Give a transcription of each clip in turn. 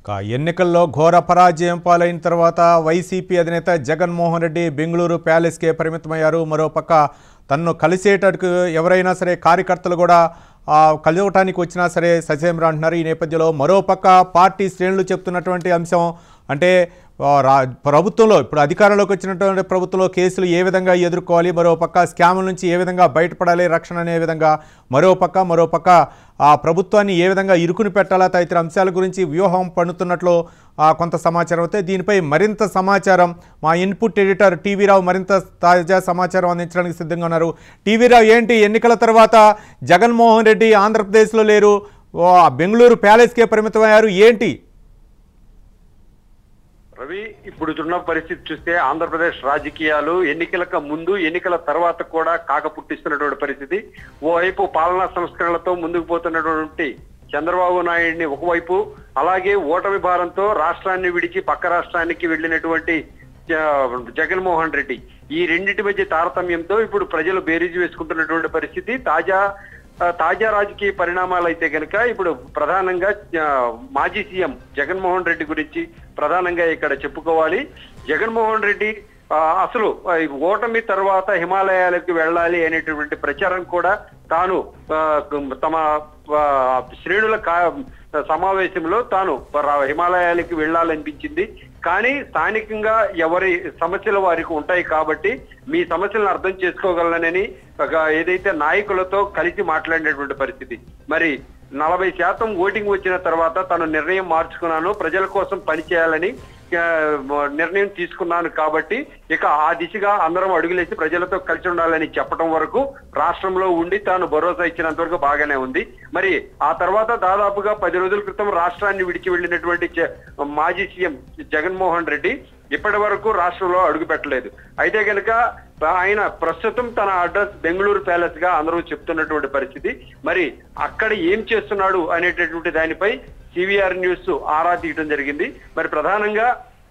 ఇక ఎన్నికల్లో ఘోర పరాజయం పాలైన తర్వాత వైసీపీ అధినేత జగన్మోహన్ రెడ్డి బెంగళూరు ప్యాలెస్కే పరిమితమయ్యారు మరోపక్క తన్ను కలిసేటట్టుకు ఎవరైనా సరే కార్యకర్తలు కూడా ఆ, కలవటానికి వచ్చినా సరే ససేమరా అంటున్నారు ఈ నేపథ్యంలో మరోపక్క పార్టీ శ్రేణులు చెప్తున్నటువంటి అంశం అంటే ఆ, రా ప్రభుత్వంలో ఇప్పుడు అధికారంలోకి వచ్చినటువంటి ప్రభుత్వంలో కేసులు ఏ విధంగా ఎదుర్కోవాలి మరోపక్క స్కాముల నుంచి ఏ విధంగా బయటపడాలి రక్షణ అనే విధంగా మరోపక్క మరోపక్క ఆ ప్రభుత్వాన్ని ఏ విధంగా ఇరుకుని పెట్టాలా తదితర అంశాల గురించి వ్యూహం పన్నుతున్నట్లు ఆ, కొంత సమాచారం అయితే దీనిపై మరింత సమాచారం మా ఇన్పుట్ ఎడిటర్ టీవీ రావు మరింత తాజా సమాచారం అందించడానికి సిద్ధంగా ఉన్నారు టీవీ రావు ఏంటి ఎన్నికల తర్వాత జగన్మోహన్ రెడ్డి ఆంధ్రప్రదేశ్లో లేరు ఓ, బెంగళూరు ప్యాలెస్కే పరిమితమయ్యారు ఏంటి రవి ఇప్పుడు ఉన్న పరిస్థితి చూస్తే ఆంధ్రప్రదేశ్ రాజకీయాలు ఎన్నికలకు ముందు ఎన్నికల తర్వాత కూడా కాక పుట్టిస్తున్నటువంటి పరిస్థితి ఓవైపు పాలనా సంస్కరణలతో ముందుకు పోతున్నటువంటి చంద్రబాబు నాయుడిని ఒకవైపు అలాగే ఓటమి భారంతో రాష్ట్రాన్ని విడిచి పక్క రాష్ట్రానికి వెళ్ళినటువంటి జ- జగన్మోహన్ రెడ్డి ఈ రెండింటి మధ్య తారతమ్యంతో ఇప్పుడు ప్రజలు బేరీజు వేసుకుంటున్నటువంటి పరిస్థితి తాజా ఆ, తాజా రాజకీయ పరిణామాలు అయితే కనుక ఇప్పుడు ప్రధానంగా ఆ, మాజీ సీఎం జగన్మోహన్ రెడ్డి గురించి ప్రధానంగా ఇక్కడ చెప్పుకోవాలి జగన్మోహన్ రెడ్డి ఆ, అసలు ఆ, ఈ ఓటమి తర్వాత హిమాలయాలకు వెళ్ళాలి అనేటువంటి ప్రచారం కూడా తాను ఆ, తమ ఆ, శ్రేణుల కా- సమావేశంలో తాను రా- హిమాలయాలకు వెళ్ళాలనిపించింది కానీ స్థానికంగా ఎవరి సమస్యలు వారికి ఉంటాయి కాబట్టి మీ సమస్యలను అర్థం చేసుకోగలనని ఒక ఏదైతే నాయకులతో కలిసి మాట్లాడినటువంటి పరిస్థితి మరి నలభై శాతం ఓటింగ్ వచ్చిన తర్వాత తను నిర్ణయం మార్చుకున్నాను ప్రజల కోసం పనిచేయాలని ఆ, నిర్ణయం తీసుకున్నాను కాబట్టి ఇక ఆ దిశగా అందరం అడుగులేసి ప్రజలతో కలిసి ఉండాలని చెప్పడం వరకు రాష్ట్రంలో ఉండి తాను భరోసా ఇచ్చినంత వరకు బాగానే ఉంది మరి ఆ తర్వాత దాదాపుగా పది రోజుల క్రితం రాష్ట్రాన్ని విడిచి వెళ్ళినటువంటి జ- మాజీ సీఎం జగన్మోహన్ రెడ్డి ఇప్పటి వరకు రాష్ట్రంలో అడుగు పెట్టలేదు అయితే కనుక ఆయన ప్రస్తుతం తన అడ్రస్ బెంగళూరు ప్యాలెస్ గా అందరూ చెప్తున్నటువంటి పరిస్థితి మరి అక్కడ ఏం చేస్తున్నాడు అనేటటువంటి దానిపై సివిఆర్ న్యూస్ ఆరా తీయడం జరిగింది మరి ప్రధానంగా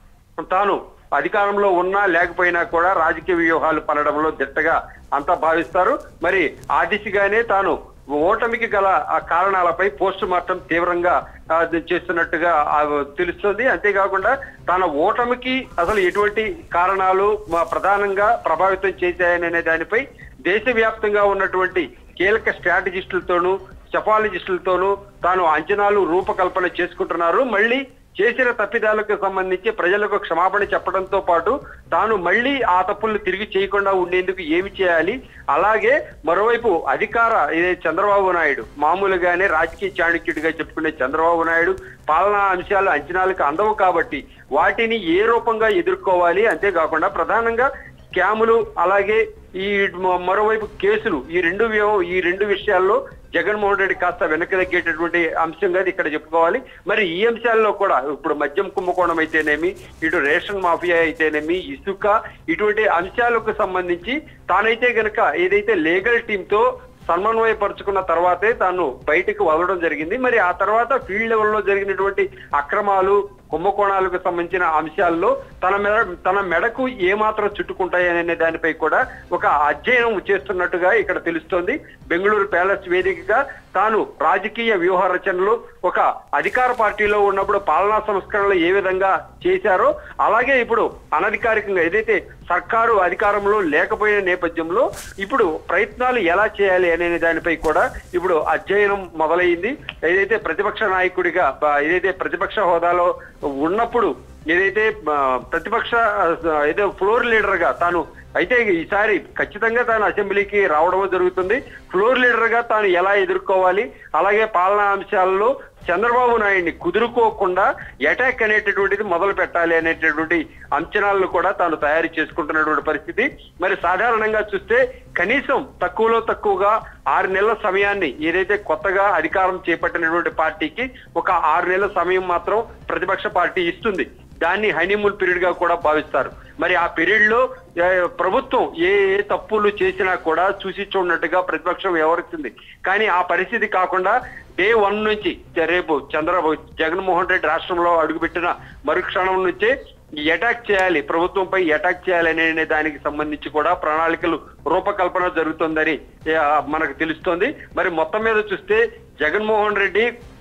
తాను అధికారంలో ఉన్నా లేకపోయినా కూడా రాజకీయ వ్యూహాలు పనడంలో దిట్టగా అంతా భావిస్తారు మరి ఆ దిశగానే తాను ఓటమికి గల ఆ కారణాలపై పోస్ట్ మార్టం తీవ్రంగా ఆ, చేస్తున్నట్టుగా ఆ, తెలుస్తుంది అంతేకాకుండా తన ఓటమికి అసలు ఎటువంటి కారణాలు మా ప్రధానంగా ప్రభావితం చేశాయనే దానిపై దేశవ్యాప్తంగా ఉన్నటువంటి కీలక స్ట్రాటజిస్టులతోనూ సెఫాలజిస్టులతోనూ తాను అంచనాలు రూపకల్పన చేసుకుంటున్నారు మళ్ళీ చేసిన తప్పిదాలకు సంబంధించి ప్రజలకు క్షమాపణ చెప్పడంతో పాటు తాను మళ్ళీ ఆ తప్పులు తిరిగి చేయకుండా ఉండేందుకు ఏమి చేయాలి అలాగే మరోవైపు అధికార ఇదే చంద్రబాబు నాయుడు మామూలుగానే రాజకీయ చాణక్యుడిగా చెప్పుకునే చంద్రబాబు నాయుడు పాలనా అంశాలు అంచనాలకు అందవు కాబట్టి వాటిని ఏ రూపంగా ఎదుర్కోవాలి అంతేకాకుండా ప్రధానంగా స్కాములు అలాగే ఈ మ- మరోవైపు కేసులు ఈ రెండు వ్య- ఈ రెండు విషయాల్లో జగన్మోహన్ రెడ్డి కాస్త వెనక్కి తగ్గేటటువంటి అంశంగా ఇది ఇక్కడ చెప్పుకోవాలి మరి ఈ అంశాల్లో కూడా ఇప్పుడు మద్యం కుంభకోణం అయితేనేమి ఇటు రేషన్ మాఫియా అయితేనేమి ఇసుక ఇటువంటి అంశాలకు సంబంధించి తానైతే గనక ఏదైతే లీగల్ టీమ్ తో సమన్వయపరుచుకున్న తర్వాతే తాను బయటకు వదలడం జరిగింది మరి ఆ తర్వాత ఫీల్డ్ లెవెల్లో జరిగినటువంటి అక్రమాలు కుంభకోణాలకు సంబంధించిన అంశాల్లో తన మెడ తన మెడకు ఏమాత్రం చుట్టుకుంటాయి అనే దానిపై కూడా ఒక అధ్యయనం చేస్తున్నట్టుగా ఇక్కడ తెలుస్తోంది బెంగళూరు ప్యాలెస్ వేదికగా తాను రాజకీయ వ్యూహ రచనలు ఒక అధికార పార్టీలో ఉన్నప్పుడు పాలనా సంస్కరణలు ఏ విధంగా చేశారో అలాగే ఇప్పుడు అనధికారికంగా ఏదైతే సర్కారు అధికారంలో లేకపోయిన నేపథ్యంలో ఇప్పుడు ప్రయత్నాలు ఎలా చేయాలి అనే దానిపై కూడా ఇప్పుడు అధ్యయనం మొదలైంది ఏదైతే ప్రతిపక్ష నాయకుడిగా బ- ఏదైతే ప్రతిపక్ష హోదాలో ఉన్నప్పుడు ఏదైతే ఆ, ప్రతిపక్ష ఆ, ఏదో ఫ్లోర్ లీడర్ గా తాను అయితే ఈసారి ఖచ్చితంగా తాను అసెంబ్లీకి రావడం జరుగుతుంది ఫ్లోర్ లీడర్ గా తాను ఎలా ఎదుర్కోవాలి అలాగే పాలనా అంశాల్లో చంద్రబాబు నాయుడిని కుదురుకోకుండా అటాక్ అనేటటువంటిది మొదలు పెట్టాలి అనేటటువంటి అంచనాలను కూడా తాను తయారు చేసుకుంటున్నటువంటి పరిస్థితి మరి సాధారణంగా చూస్తే కనీసం తక్కువలో తక్కువగా ఆరు నెలల సమయాన్ని ఏదైతే కొత్తగా అధికారం చేపట్టినటువంటి పార్టీకి ఒక ఆరు నెలల సమయం మాత్రం ప్రతిపక్ష పార్టీ ఇస్తుంది దాన్ని హనీమూన్ పీరియడ్ గా కూడా భావిస్తారు మరి ఆ పీరియడ్ లో ఏ, ప్రభుత్వం ఏ ఏ తప్పులు చేసినా కూడా చూసి చూడనట్టుగా ప్రతిపక్షం వ్యవహరిస్తుంది కానీ ఆ పరిస్థితి కాకుండా డే వన్ నుంచి రేపు చంద్రబాబు జగన్మోహన్ రెడ్డి రాష్ట్రంలో అడుగుపెట్టిన మరుక్షణం నుంచే అటాక్ చేయాలి ప్రభుత్వంపై అటాక్ చేయాలి అనే దానికి సంబంధించి కూడా ప్రణాళికలు రూపకల్పన జరుగుతుందని ఆ, మనకు తెలుస్తోంది మరి మొత్తం మీద చూస్తే జగన్మోహన్ రెడ్డి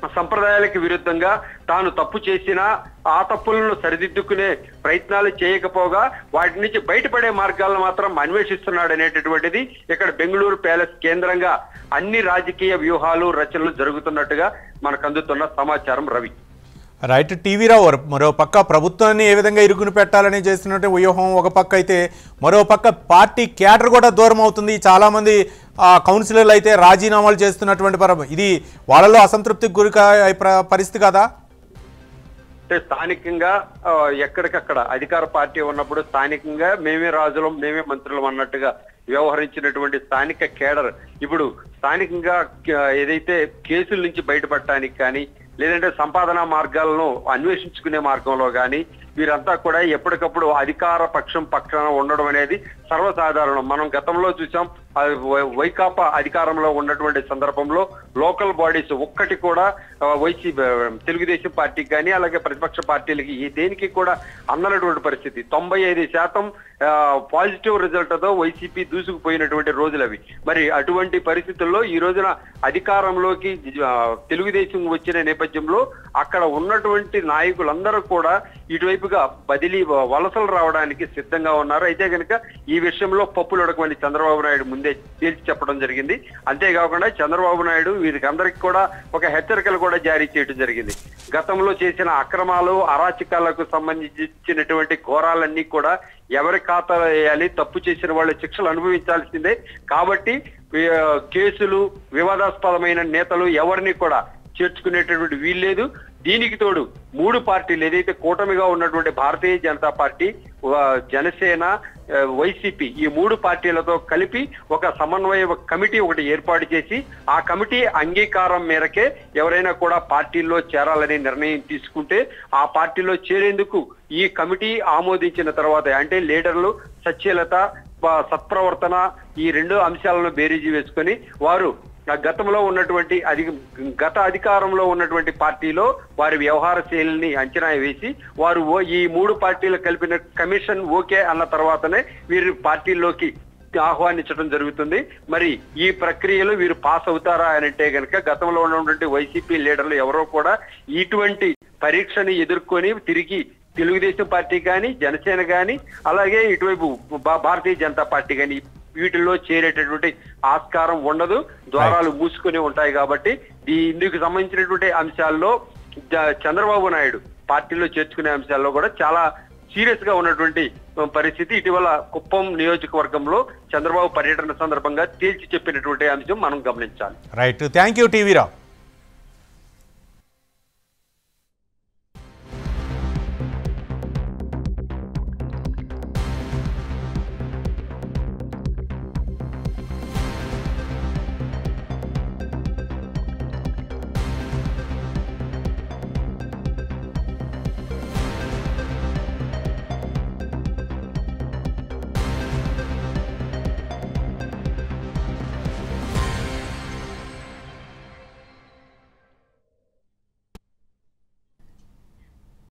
సంప్రదాయాలకు విరుద్ధంగా తాను తప్పు చేసినా ఆ తప్పులను సరిదిద్దుకునే ప్రయత్నాలు చేయకపోగా వాటి నుంచి బయటపడే మార్గాలను మాత్రం అన్వేషిస్తున్నాడు అనేటటువంటిది ఇక్కడ బెంగళూరు ప్యాలెస్ కేంద్రంగా అన్ని రాజకీయ వ్యూహాలు రచనలు జరుగుతున్నట్టుగా మనకు అందుతున్న సమాచారం రవి రైట్ టీవీ రావు మరో పక్క ప్రభుత్వాన్ని ఏ విధంగా ఇరుకుని పెట్టాలని చేస్తున్నట్టు వ్యూహం ఒక పక్క అయితే మరో పక్క పార్టీ క్యాడర్ కూడా దూరం అవుతుంది చాలామంది ఆ, కౌన్సిలర్లు అయితే రాజీనామాలు చేస్తున్నటువంటి పరం ఇది వాళ్ళలో అసంతృప్తికి గురి కా- ప్ర- పరిస్థితి కదా అంటే స్థానికంగా ఆ, ఎక్కడికక్కడ అధికార పార్టీ ఉన్నప్పుడు స్థానికంగా మేమే రాజులం మేమే మంత్రులం అన్నట్టుగా వ్యవహరించినటువంటి స్థానిక కేడర్ ఇప్పుడు స్థానికంగా క- ఏదైతే కేసుల నుంచి బయటపడటానికి కానీ లేదంటే సంపాదన మార్గాలను అన్వేషించుకునే మార్గంలో కానీ వీరంతా కూడా ఎప్పటికప్పుడు అధికార పక్షం పక్షాన ఉండడం అనేది సర్వసాధారణం మనం గతంలో చూసాం ఆ వై- వైకాపా అధికారంలో ఉన్నటువంటి సందర్భంలో లోకల్ బాడీస్ ఒక్కటి కూడా ఆ, వైసీ తెలుగుదేశం పార్టీకి కానీ అలాగే ప్రతిపక్ష పార్టీలకి ఈ దేనికి కూడా అందనటువంటి పరిస్థితి తొంభై ఐదు శాతం పాజిటివ్ రిజల్ట్ తో వైసీపీ దూసుకుపోయినటువంటి రోజులు అవి మరి అటువంటి పరిస్థితుల్లో ఈ రోజున అధికారంలోకి ఆ, తెలుగుదేశం వచ్చిన నేపథ్యంలో అక్కడ ఉన్నటువంటి నాయకులందరూ కూడా ఇటువైపుగా బదిలీ వలసలు రావడానికి సిద్ధంగా ఉన్నారు అయితే కనుక ఈ విషయంలో పప్పులు ఉడకమని చంద్రబాబు నాయుడు ముందే తేల్చి చెప్పడం జరిగింది అంతేకాకుండా చంద్రబాబు నాయుడు వీరికి అందరికి కూడా ఒక హెచ్చరికలు కూడా జారీ చేయడం జరిగింది గతంలో చేసిన అక్రమాలు అరాచకాలకు సంబంధించినటువంటి ఘోరాలన్నీ కూడా ఎవరి ఖాతాలో వేయాలి తప్పు చేసిన వాళ్ళు శిక్షలు అనుభవించాల్సిందే కాబట్టి ఆ, కేసులు వివాదాస్పదమైన నేతలు ఎవరిని కూడా చేర్చుకునేటటువంటి వీల్లేదు దీనికి తోడు మూడు పార్టీలు ఏదైతే కూటమిగా ఉన్నటువంటి భారతీయ జనతా పార్టీ ఆ, జనసేన ఆ, వైసీపీ ఈ మూడు పార్టీలతో కలిపి ఒక సమన్వయ కమిటీ ఒకటి ఏర్పాటు చేసి ఆ కమిటీ అంగీకారం మేరకే ఎవరైనా కూడా పార్టీల్లో చేరాలని నిర్ణయం తీసుకుంటే ఆ పార్టీలో చేరేందుకు ఈ కమిటీ ఆమోదించిన తర్వాత అంటే లీడర్లు సచ్యలత ప- సత్ప్రవర్తన ఈ రెండు అంశాలను బేరీజు వేసుకొని వారు ఆ గతంలో ఉన్నటువంటి అధి గత అధికారంలో ఉన్నటువంటి పార్టీలో వారి వ్యవహార శైలిని అంచనా వేసి వారు ఓ- ఈ మూడు పార్టీలు కలిపిన కమిషన్ ఓకే అన్న తర్వాతనే వీరి పార్టీల్లోకి ఆహ్వానించడం జరుగుతుంది మరి ఈ ప్రక్రియలో వీరు పాస్ అవుతారా అని అంటే కనుక గతంలో ఉన్నటువంటి వైసీపీ లీడర్లు ఎవరో కూడా ఇటువంటి పరీక్షని ఎదుర్కొని తిరిగి తెలుగుదేశం పార్టీ కానీ జనసేన కానీ అలాగే ఇటువైపు భా- భారతీయ జనతా పార్టీ కానీ వీటిల్లో చేరేటటువంటి ఆస్కారం ఉండదు ద్వారాలు మూసుకొని ఉంటాయి కాబట్టి ఈ ఇందుకు సంబంధించినటువంటి అంశాల్లో జ- చంద్రబాబు నాయుడు పార్టీలో చేర్చుకునే అంశాల్లో కూడా చాలా సీరియస్ గా ఉన్నటువంటి పరిస్థితి ఇటీవల కుప్పం నియోజకవర్గంలో చంద్రబాబు పర్యటన సందర్భంగా తేల్చి చెప్పినటువంటి అంశం మనం గమనించాలి right thank you TV Rao